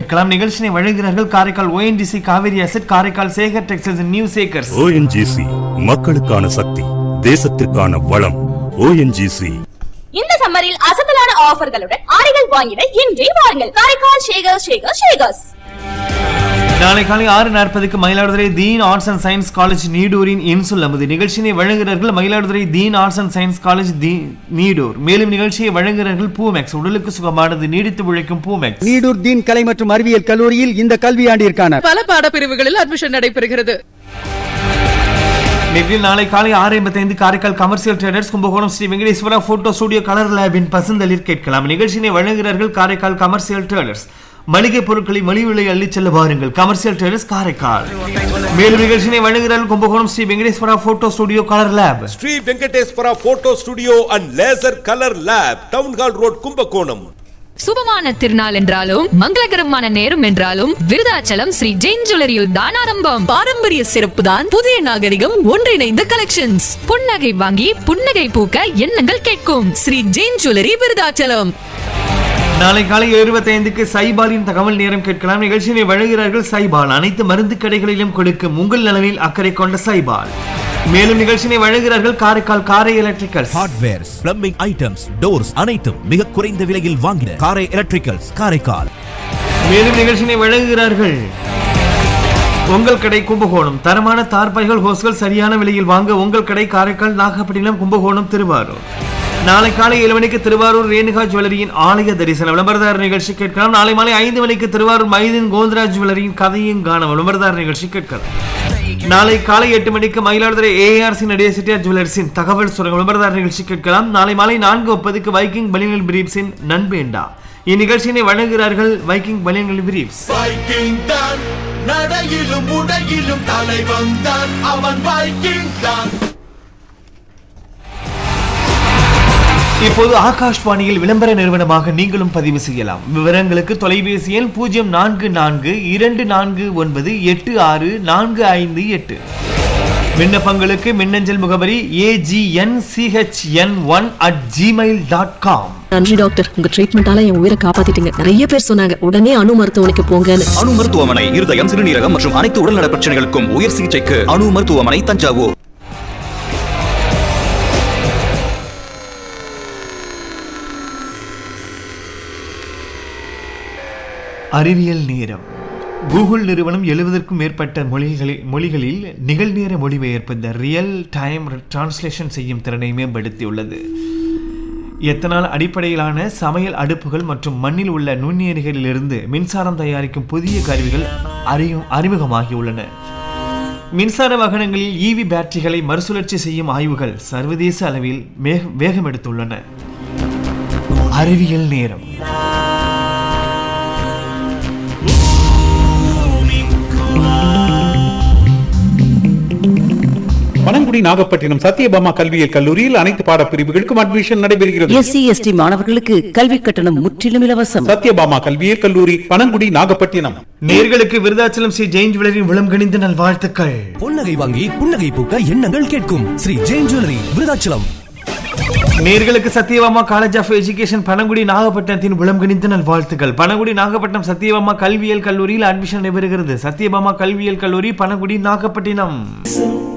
கேட்கலாம் நிகழ்ச்சியை வழங்குகிறார்கள் Karaikal ONGC Cauvery asset Karaikal Sekar textiles new Sekars ONGC மக்களுக்கான சக்தி தேசத்திற்கான வளம் ஓஎன்ஜிசி இந்த சம்மரில் அசத்தலான ஆஃபர்களுடன் ஆடைகள் வாங்கிட இன்றே வாருங்கள் காரைக்கால் ஷேகர் ஷேகர் ஷேகர்ஸ் நாளை காலை ஆறு நாற்பதுக்கு Mayiladuthurai Deen arts and science college நீடூரின் இன்சுல் அமுது நிகழ்ச்சியை வழங்குகிறார்கள் Mayiladuthurai Deen arts and science college the Needur மேலும் நிகழ்ச்சியை வழங்குகிறார்கள் பூமெக்ஸ் உடலுக்கு சுகமானது நீடித்து உழைக்கும் பூமெக்ஸ் நீடூர் தீன் கலை மற்றும் அறிவியல் கல்லூரியில் இந்த கல்வியாண்டிற்கான பல பாடப்பிரிவுகளில் அட்மிஷன் நடைபெறுகிறது நெற்றில் நாளை காலை ஆறு ஐம்பத்தைந்து Karaikal commercial traders Kumbakonam Shri Venkateswara photo studio colour லேபின் பசந்தலில் கேட்கலாம் நிகழ்ச்சியை வழங்குகிறார்கள் காரைக்கால் கமர்ஷியல் ட்ரேடர்ஸ் மளிகை பொருட்களை மலிவு விலை அள்ளிச் செல்ல வாருங்கள் கமர்ஷியல் ட்ரேடர்ஸ் காரைக்கால் மேலும் நிகழ்ச்சியை வழங்குகிறார்கள் Kumbakonam Shri Venkateswara photo studio colour lab Shri Venkateswara photo studio and laser colour lab town hall road Kumbakonam சுபமான திருநாள் என்றாலும் மங்களகரமான நேரம் என்றாலும் விருதாச்சலம் ஸ்ரீ ஜெயின் ஜுவல்லரியில் தான் ஆரம்பம் பாரம்பரிய சிறப்பு தான் புதிய நாகரிகம் ஒன்றிணைந்த கலெக்ஷன்ஸ் புன்னகை வாங்கி புன்னகை பூக்க எண்ணங்கள் கேட்கும் ஸ்ரீ ஜெயின் ஜுவல்லரி விருதாச்சலம் நாளை காலை எழுபத்தைந்துக்கு சைபாலின் தகவல் நேரம் கேட்கலாம் நிகழ்ச்சியை வழங்குகிறார்கள் சைபால் அனைத்து மருந்து கடைகளிலும் கொடுக்கும் உங்கள் நலனில் அக்கறை கொண்ட சைபால் மேலும் நிகழ்ச்சியை வழங்குகிறார்கள் Karaikal Karai electricals hardwares plumbing items doors அனைத்தும் மிக குறைந்த விலையில் வாங்கின காரை எலக்ட்ரிக்கல்ஸ் காரைக்கால் மேலும் நிகழ்ச்சியை வழங்குகிறார்கள் உங்கள் கடை கும்பகோணம் தரமான தார்பாய்கள் ஹோஸ்கள் சரியான விலையில் வாங்க உங்கள் கடை காரைக்கால் நாகப்பட்டினம் கும்பகோணம் திருவாரூர் நாளை காலை ஏழு மணிக்கு திருவாரூர் ரேணுகா ஜுவல்லரியின் ஆலய தரிசன விளம்பரதார நிகழ்ச்சி கேட்கலாம் நாளை மாலை ஐந்து மணிக்கு திருவாரூர் மைதீன் கோந்தராஜ் ஜுவல்லரியின் கதையும் காண விளம்பரதார நிகழ்ச்சி கேட்கலாம் நாளை காலை எட்டு மணிக்கு மயிலாடுதுறை ஏஆர்சி நடிகை செட்டியார் ஜுவல்லர்ஸின் தகவல் சுரங்க விளம்பரதார நிகழ்ச்சி கேட்கலாம் நாளை மாலை நான்கு முப்பதுக்கு வைக்கிங் பலியங்கள் பிரீப்ஸின் நண்பேண்டா இந்நிகழ்ச்சியினை வழங்குகிறார்கள் வைக்கிங் பலியங்கள் பிரீப்ஸ் வைக்கிங் தான் நடையிலும் உடையிலும் தலைவன் தான் அவன் வைக்கிங் தான் இப்போது ஆகாஷ்வாணியில் விளம்பர நிறுவனமாக நீங்களும் பதிவு செய்யலாம் விவரங்களுக்கு தொலைபேசி எண் பூஜ்ஜியம் நான்கு நான்கு இரண்டு நான்கு ஒன்பது எட்டு ஆறு நான்கு ஐந்து எட்டு விண்ணப்பங்களுக்கு மின்னஞ்சல் முகவரி AGN CHN one at Gmail dot com நன்றி டாக்டர் உங்க ட்ரீட்மெண்டால என் உயிரை காப்பாத்திட்டீங்க நிறைய பேர் சொன்னாங்க உடனே அணு மருத்துவமனைக்கு போங்கன்னு அணு மருத்துவமனை இருதயம் சிறுநீரகம் மற்றும் அனைத்து உடல்நல பிரச்சனைகளுக்கும் உயர் சிகிச்சைக்கு அணு மருத்துவமனை தஞ்சாவூர் அறிவியல் நேரம் கூகுள் நிறுவனம் எழுபதற்கும் மேற்பட்ட மொழிகளில் மொழிகளில் நிகழ்நேர மொழிபெயர்ப்பு இந்த ரியல் டைம் டிரான்ஸ்லேஷன் செய்யும் திறனை மேம்படுத்தியுள்ளது எத்தனால் அடிப்படையிலான சமையல் அடுப்புகள் மற்றும் மண்ணில் உள்ள நுண்ணியரிகளிலிருந்து மின்சாரம் தயாரிக்கும் புதிய கருவிகள் அறியும் அறிமுகமாகியுள்ளன மின்சார வாகனங்களில் ஈவி பேட்டரிகளை மறுசுழற்சி செய்யும் ஆய்வுகள் சர்வதேச அளவில் வேக வேகம் எடுத்துள்ளன அறிவியல் நேரம் பனங்குடி நாகப்பட்டினம் சத்யபாமா கல்வியியல் கல்லூரியில் அனைத்து பாடப்பிரிவுகளுக்கும் அட்மிஷன் நடைபெறுகிறது எஸ்சி எஸ்டி மாணவர்களுக்கு கல்வி கட்டணம் முற்றிலும் இலவசம் சத்யபாமா கல்வியியல் கல்லூரி பனங்குடி நாகப்பட்டினம் நேர்களுக்கு விருதாச்சலம் ஸ்ரீ ஜெயின் ஜுவல்லரின் விளம் கணிந்த நல்வாழ்த்துக்கள் புன்னகை வாங்கி புன்னகை பூக்க எண்ணங்கள் கேட்கும் ஸ்ரீ ஜெயின் ஜுவல்லரி விருதாச்சலம் நேர்களுக்கு Sathyabama college of education Panangudi நாகப்பட்டினத்தின் விளம் கணித்த நல்வாழ்த்துக்கள் பனங்குடி நாகப்பட்டினம் சத்யபாமா கல்வியியல் கல்லூரியில் அட்மிஷன் நடைபெறுகிறது சத்யபாமா கல்வியியல் கல்லூரி பனங்குடி நாகப்பட்டினம்